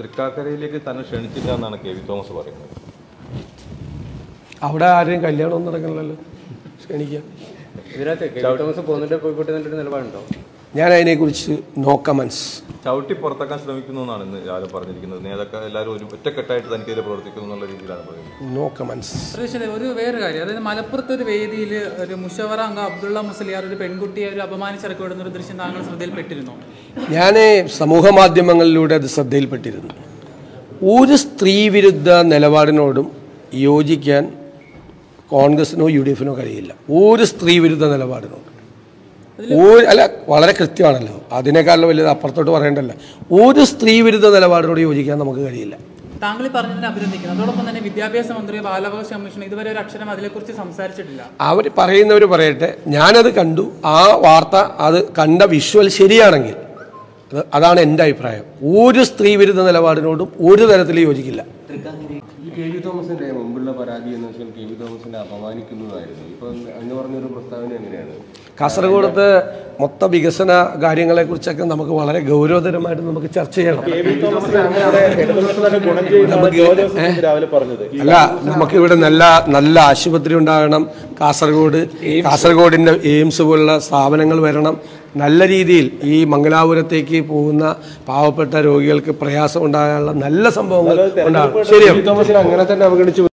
തൃക്കാക്കരയിലേക്ക് തന്നെ ക്ഷണിച്ചില്ല എന്നാണ് K V Thomas പറയുന്നത് അവിടെ ആരെയും കല്യാണം നടക്കണല്ലോ ക്ഷണിക്കാം ഇതിനകത്ത് കെ വി തോമസ് പോകുന്നുണ്ട് പോയിക്കോട്ടെ എന്നൊരു നിലപാടുണ്ടോ ഞാൻ അതിനെക്കുറിച്ച് നോ കമൻസ് ചവിട്ടി പുറത്താക്കാൻ ശ്രമിക്കുന്നു എന്നാണ് ഇന്ന് രാവിലെ പറഞ്ഞിരിക്കുന്നത് നേതാക്കൾ എല്ലാവരും ഒരു ഒറ്റക്കെട്ടായിട്ട് തനിക്കെതിരെ പ്രവർത്തിക്കുന്നു എന്നുള്ള രീതിയിലാണ് പറയുന്നത് നോ കമൻസ് പ്രതീക്ഷ ഒരു വേറെ കാര്യം അതായത് മലപ്പുറത്ത് ഒരു വേദിയിൽ ഒരു മുഷവറ അംഗ അബ്ദുള്ള മുസ്ലിയാർ ഒരു പെൺകുട്ടിയെ ഒരു അപമാനിച്ചിറക്കി വിടുന്ന ഒരു ദൃശ്യം താങ്കൾ ശ്രദ്ധയിൽപ്പെട്ടിരുന്നു ഞാൻ സമൂഹ മാധ്യമങ്ങളിലൂടെ അത് ശ്രദ്ധയിൽപ്പെട്ടിരുന്നു ഒരു സ്ത്രീ വിരുദ്ധ നിലപാടിനോടും യോജിക്കാൻ കോൺഗ്രസിനോ യു ഡി എഫിനോ കഴിയില്ല ഒരു സ്ത്രീ വിരുദ്ധ നിലപാടിനോട് ഒരു അല്ല വളരെ കൃത്യമാണല്ലോ അതിനേക്കാളും വലിയത് അപ്പുറത്തോട്ട് പറയണ്ടല്ലോ ഒരു സ്ത്രീ വിരുദ്ധ നിലപാടിനോട് യോജിക്കാൻ നമുക്ക് കഴിയില്ല താങ്കൾ ഈ പറഞ്ഞതിനെ അഭിനന്ദിക്കുന്നു അതോടൊപ്പം തന്നെ വിദ്യാഭ്യാസ മന്ത്രി ബാലാവകാശ കമ്മീഷൻ ഇതുവരെ ഒരു അക്ഷരം അതിനെക്കുറിച്ച് സംസാരിച്ചിട്ടില്ല അവർ പറയുന്നവർ പറയട്ടെ ഞാനത് കണ്ടു ആ വാർത്ത അത് കണ്ട വിഷ്വൽ ശരിയാണെങ്കിൽ അത് അതാണ് എൻ്റെ അഭിപ്രായം ഒരു സ്ത്രീ വിരുദ്ധ നിലപാടിനോടും ഒരു തരത്തിൽ യോജിക്കില്ല ഈ കെ വി തോമസിന്റെ മുമ്പുള്ള പരാതി എന്ന് വെച്ചാൽ കെ വി തോമസിനെ അപമാനിക്കുന്നതായിരുന്നു ഇപ്പൊ അങ്ങ് പറഞ്ഞൊരു പ്രസ്താവന എങ്ങനെയാണ് കാസർഗോഡത്തെ മൊത്ത വികസന കാര്യങ്ങളെക്കുറിച്ചൊക്കെ നമുക്ക് വളരെ ഗൗരവതരമായിട്ട് നമുക്ക് ചർച്ച ചെയ്യണം രാവിലെ പറഞ്ഞത് അല്ല നമുക്ക് ഇവിടെ നല്ല നല്ല ആശുപത്രി ഉണ്ടാകണം കാസർഗോഡ് കാസർഗോഡിന്റെ എയിംസ് പോലുള്ള സ്ഥാപനങ്ങൾ വരണം നല്ല രീതിയിൽ ഈ മംഗലാപുരത്തേക്ക് പോകുന്ന പാവപ്പെട്ട രോഗികൾക്ക് പ്രയാസം ഉണ്ടാകാനുള്ള നല്ല സംഭവങ്ങൾ ഉണ്ടാകണം ശരിയാണ് കെ വി തോമസിനെ അങ്ങനെ തന്നെ അവഗണിച്ചു